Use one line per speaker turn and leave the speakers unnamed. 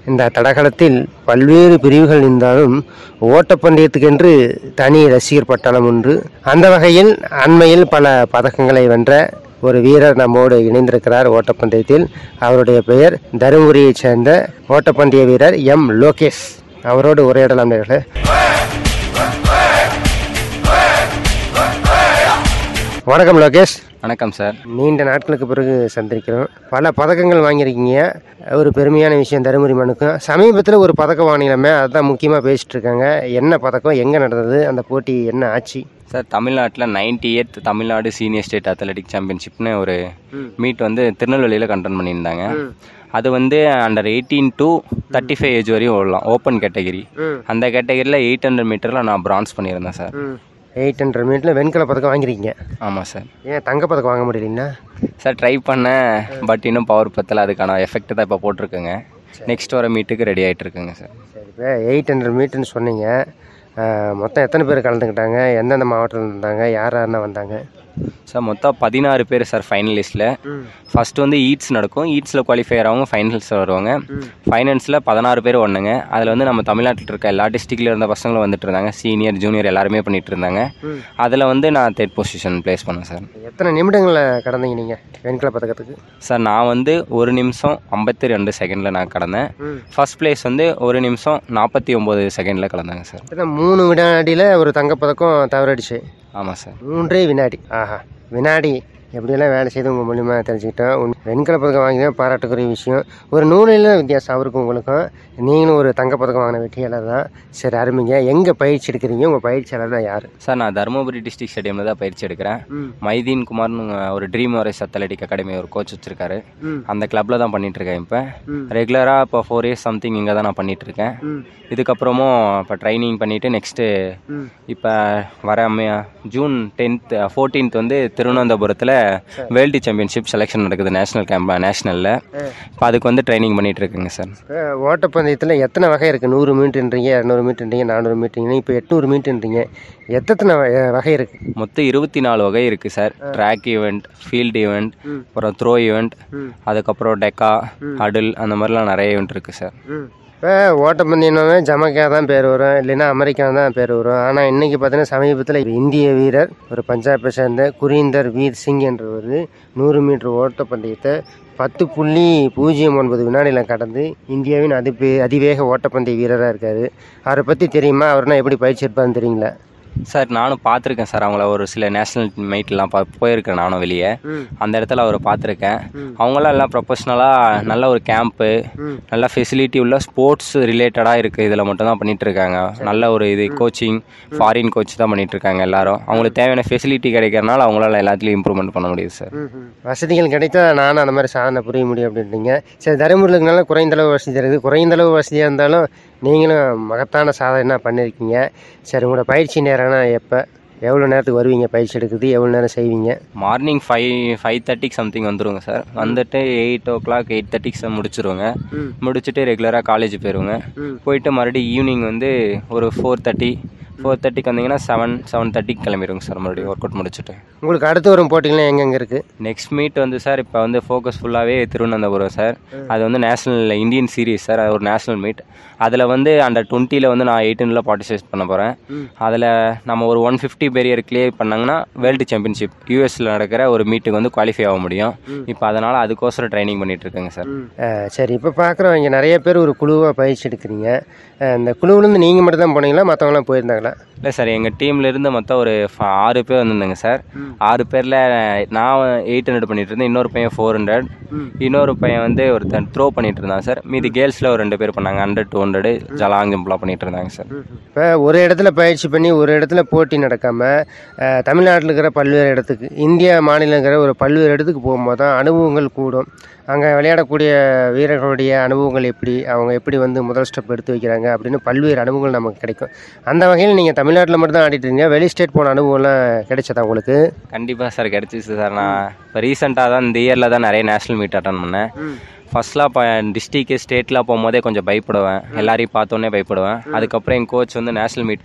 இந்த தடகளத்தில் பல்வேறு பிரிவுகள் இருந்தாலும் ஓட்டப்பந்தயத்துக்கென்று தனி ரசிகர் பட்டாளம் உண்டு அந்த வகையில் அண்மையில் பல பதக்கங்களை வென்ற ஒரு வீரர் நம்மோடு இணைந்திருக்கிறார் ஓட்டப்பந்தயத்தில் அவருடைய பெயர் தருமபுரியைச் சேர்ந்த ஓட்டப்பந்தய வீரர் எம் லோகேஷ் அவரோடு உரையாடலாம் நேர்களே வணக்கம் லோகேஷ்
வணக்கம் சார்
நீண்ட நாட்களுக்கு பிறகு சந்திக்கிறோம் பல பதக்கங்கள் வாங்கியிருக்கீங்க ஒரு பெருமையான விஷயம் தருமபுரி மண்ணுக்கும் சமீபத்தில் ஒரு பதக்கம் வாங்கினோமே அதுதான் முக்கியமாக பேசிட்டு இருக்காங்க என்ன பதக்கம் எங்கே நடந்தது அந்த போட்டி என்ன ஆச்சு
சார் தமிழ்நாட்டில் ninety eight Tamil Nadu senior state athletic சாம்பியன்ஷிப்னு ஒரு மீட் வந்து திருநெல்வேலியில் கண்டென்ட் பண்ணியிருந்தாங்க அது வந்து under eighteen to thirty five age வரையும் ஓடலாம் ஓப்பன் கேட்டகரி அந்த கேட்டகரியில் எயிட் ஹண்ட்ரட் மீட்டரில் நான் பிரான்ஸ் பண்ணியிருந்தேன் சார்
எயிட் ஹண்ட்ரட் மீட்டரில் வெண்கல பதக்கம் வாங்கியிருக்கீங்க
ஆமாம் சார்
ஏன் தங்க பதக்கம் வாங்க முடியலீங்களா
சார் ட்ரை பண்ணேன் பட் இன்னும் பவர் பத்தல அதுக்கான எஃபெக்ட் தான் இப்போ போட்டிருக்குங்க நெக்ஸ்ட் வர மீட்டுக்கு ரெடி ஆகிட்டு இருக்குங்க சார்
சரி இப்போ எயிட் ஹண்ட்ரட் மீட்டர்னு சொன்னீங்க அஹ், மொத்தம் எத்தனை பேர் கலந்துக்கிட்டாங்க எந்தெந்த மாவட்டத்தில் இருந்தாங்க யார் யாருன்னா வந்தாங்க
சார் மொத்தம் பதினாறு பேர் சார் ஃபைனலிஸ்ட்டில் ஃபர்ஸ்ட் வந்து ஈட்ஸ் நடக்கும் ஈட்ஸில் குவாலிஃபையர் ஆகும் ஃபைனல்ஸ் வருவாங்க ஃபைனல்ஸில் பதினாறு பேர் ஒன்றுங்க அதில் வந்து நம்ம தமிழ்நாட்டில் இருக்க எல்லா டிஸ்ட்ரிக்ட்ல இருந்த பசங்களும் வந்துட்டு இருந்தாங்க சீனியர் ஜூனியர் எல்லாருமே பண்ணிட்டு இருந்தாங்க அதில் வந்து நான் தேர்ட் பொசிஷன் ப்ளேஸ் பண்ணேன் சார்
எத்தனை நிமிடங்களில் கடந்தீங்க நீங்கள் வெண்கல பதக்கத்துக்கு
சார் நான் வந்து ஒரு நிமிஷம் ஐம்பத்தி ரெண்டு செகண்டில் நான் கடந்தேன் ஃபர்ஸ்ட் பிளேஸ் வந்து ஒரு நிமிஷம் நாற்பத்தி ஒம்பது செகண்டில் கலந்தாங்க சார்
கிட்டத்தட்ட மூணு வினாடியில் ஒரு தங்கப்பதக்கம் தவறடிச்சு
ஆமாம் சார்
மூன்றே வினாடி ஆஹா வினாடி எப்படியெல்லாம் வேலை செய்து உங்கள் மூலியமாக தெரிஞ்சுக்கிட்டோம் உன் வெண்கல பதக்கம் வாங்கினா பாராட்டுக்குரிய விஷயம் ஒரு நூலில் வித்தியாசம் அவருக்கும் உங்களுக்கும் நீங்களும் ஒரு தங்கப்பதக்கம் வாங்கின வெற்றியாளர் தான் சரி அருமைங்க எங்கே பயிற்சி எடுக்கிறீங்க உங்கள் பயிற்சியாளர் தான் யார்
சார் நான் தருமபுரி டிஸ்ட்ரிக்ட் ஸ்டேடியமில் தான் பயிற்சி எடுக்கிறேன் மைதீன் குமார்னு ஒரு ட்ரீம் வாரஸ் அத்லெட்டிக் அகாடமி ஒரு கோச் வச்சிருக்காரு அந்த கிளப்ல தான் பண்ணிட்டு இருக்கேன் இப்போ ரெகுலராக இப்போ ஃபோர் இயர்ஸ் சம்திங் இங்கே தான் நான் பண்ணிட்டு இருக்கேன் இதுக்கப்புறமும் இப்போ ட்ரைனிங் பண்ணிட்டு நெக்ஸ்ட்டு இப்போ வர மே- ஜூன் டென்த் ஃபோர்டீன்த் வந்து திருவனந்தபுரத்தில் வேர்ல்டு சாம்பியன்ஷிப் செலெக்ஷன் நடக்குது நேஷனல் கேம்ப் நேஷனலில் இப்போ அதுக்கு வந்து ட்ரைனிங் பண்ணிட்டு இருக்குங்க சார்
இப்போ ஓட்டப்பந்தயத்தில் எத்தனை வகை இருக்குது நூறு மீட்டர்ன்றீங்க இரநூறு மீட்டர்ன்றீங்க நானூறு மீட்டர்ன்றீங்க இப்போ எட்நூறு மீட்டர்ன்றீங்க எத்தனை வ- வகை இருக்குது
மொத்தம் இருபத்தி நாலு வகை இருக்குது sir track event field event அப்புறம் த்ரோ ஈவெண்ட் அதுக்கப்புறம் டெக்கா அடில் அந்த மாதிரிலாம் நிறைய ஈவெண்ட் இருக்குது சார்
இப்போ ஓட்டப்பந்தயம்னாவே ஜமக்கா தான் பேர் வரும் இல்லைன்னா அமெரிக்கா தான் பேர் வரும் ஆனால் இன்னைக்கு பார்த்தீங்கன்னா சமீபத்தில் இந்திய வீரர் ஒரு பஞ்சாபை சேர்ந்த குரீந்தர் வீர் சிங் என்றவர் நூறு மீட்டர் ஓட்டப்பந்தயத்தை பத்து புள்ளி பூஜ்ஜியம் ஒன்பது வினாடியில் கடந்து இந்தியாவின் அதி அதிவேக ஓட்டப்பந்தய வீரராக இருக்கார் அவரை பற்றி தெரியுமா அவர்னா எப்படி பயிற்சி எடுப்பாருன்னு தெரியுங்களா
சார் நானும் பார்த்துருக்கேன் சார் அவங்கள ஒரு சில நேஷனல் மீட்லாம் பா போயிருக்கேன் நானும் வெளியே அந்த இடத்துல அவரை பார்த்துருக்கேன் அவங்களாம் எல்லாம் ப்ரொஃபஷ்னலாக நல்ல ஒரு கேம்ப்பு நல்ல ஃபெசிலிட்டி உள்ள ஸ்போர்ட்ஸ் ரிலேட்டடாக இருக்குது இதில் மட்டும் தான் பண்ணிட்டு இருக்காங்க நல்ல ஒரு இது கோச்சிங் ஃபாரின் கோச் தான் பண்ணிட்டு இருக்காங்க எல்லாரும் அவங்களுக்கு தேவையான ஃபெசிலிட்டி கிடைக்கிறனால அவங்களால எல்லாத்துலேயும் இம்ப்ரூவ்மெண்ட் பண்ண முடியுது சார்
வசதிகள் கிடைத்தா நானும் அந்த மாதிரி சாதனை புரிய முடியும் அப்படின்றீங்க சரி தருமபுரியில் இருக்கனால குறைந்த அளவு வசதி இருக்குது குறைந்த அளவு வசதியாக இருந்தாலும் நீங்களும் மகத்தான சாதனை பண்ணியிருக்கீங்க சரி உங்களோட பயிற்சி நேரம்னா எப்போ எவ்வளோ நேரத்துக்கு வருவீங்க பயிற்சி எடுக்குது எவ்வளோ நேரம் செய்வீங்க
மார்னிங் ஃபைவ் ஃபைவ் தேர்ட்டிக்கு சம்திங் வந்துருங்க சார் வந்துட்டு எயிட் ஓ கிளாக் எயிட் தேர்ட்டிக்கு முடிச்சிருவோங்க முடிச்சுட்டு ரெகுலராக காலேஜ் போயிடுவோங்க போயிட்டு மறுபடியும் ஈவினிங் வந்து ஒரு ஃபோர் தேர்ட்டி ஃபோர் தேர்ட்டிக்கு வந்தீங்கன்னா செவன் செவன் தேர்ட்டிக்கு கிளம்பிடுவோங்க சார் மறுபடியும் ஒர்க் அவுட் முடிச்சுட்டு
உங்களுக்கு அடுத்து வரும் போட்டிகள்லாம் எங்கெங்கே இருக்குது
நெக்ஸ்ட் மீட் வந்து சார் இப்போ வந்து ஃபோக்கஸ் ஃபுல்லாகவே திருவனந்தபுரம் சார் அது வந்து நேஷனல் இந்தியன் சீரீஸ் சார் அது ஒரு நேஷனல் மீட் அதில் வந்து அண்டர் டுவெண்ட்டியில் வந்து நான் எயிட்டீனில் பார்ட்டிசிபேட் பண்ண போகிறேன் அதில் நம்ம ஒரு ஒன் ஃபிஃப்டி பேரியர் கிளியர் பண்ணாங்கன்னா வேர்ல்டு சாம்பியன்ஷிப் யூஎஸில் நடக்கிற ஒரு மீட்டுக்கு வந்து குவாலிஃபை ஆக முடியும் இப்போ அதனால் அதுக்கோசரம் ட்ரைனிங் பண்ணிட்டு இருக்கேங்க சார்
அஹ், சரி இப்போ பார்க்குறோம் இங்கே நிறைய பேர் ஒரு குழுவாக பயிற்சி எடுக்கிறீங்க அஹ், இந்த குழுவிலேருந்து நீங்கள் மட்டும் தான் போனீங்களா மற்றவங்களாம் போயிருந்தாங்களா
இல்லை சார் எங்கள் டீம்ல இருந்து மொத்தம் ஒரு ஃப- ஆறு பேர் வந்திருந்தாங்க சார் ஆறு பேரில் நான் எயிட் ஹண்ட்ரட் பண்ணிட்டு இருந்தேன் இன்னொரு பையன் ஃபோர் ஹண்ட்ரட் இன்னொரு பையன் வந்து ஒருத்தன் த்ரோ பண்ணிட்டு இருந்தான் சார் மீதி கேர்ள்ஸில் ஒரு ரெண்டு பேர் பண்ணாங்க ஹண்ட்ரட் டூ ஹண்ட்ரட் ஜலாங் ஜம்ப்லாம் பண்ணிட்டு இருந்தாங்க சார்
இப்போ ஒரு இடத்துல பயிற்சி பண்ணி ஒரு இடத்துல போட்டி நடக்காமல் தமிழ்நாட்டில் இருக்கிற பல்வேறு இடத்துக்கு இந்தியா மாநிலம் இருக்கிற ஒரு பல்வேறு இடத்துக்கு போகும்போது தான் அனுபவங்கள் கூடும் அங்கே விளையாடக்கூடிய வீரர்களுடைய அனுபவங்கள் எப்படி அவங்க எப்படி வந்து முதல் ஸ்டெப் எடுத்து வைக்கிறாங்க அப்படின்னு பல்வேறு அனுபவங்கள் நமக்கு கிடைக்கும் அந்த வகையில் நீங்கள் தமிழ்நாட்டில் மட்டும் தான் ஆடிட்டு இருந்தீங்க வெளி ஸ்டேட் போன அனுபவம்லாம் கிடைச்சதா உங்களுக்கு
கண்டிப்பாக சார் கிடச்சிச்சு சார் நான் இப்போ ரீசெண்டாக தான் இந்த இயரில் தான் நிறைய நேஷனல் மீட் அட்டன் பண்ணேன் ஃபர்ஸ்ட்லாம் இப்போ டிஸ்ட்ரிக்ட் ஸ்டேட்லாம் போகும்போதே கொஞ்சம் பயப்படுவேன் எல்லாரையும் பார்த்தோன்னே பயப்படுவேன் அதுக்கப்புறம் என் கோச் வந்து நேஷனல் மீட்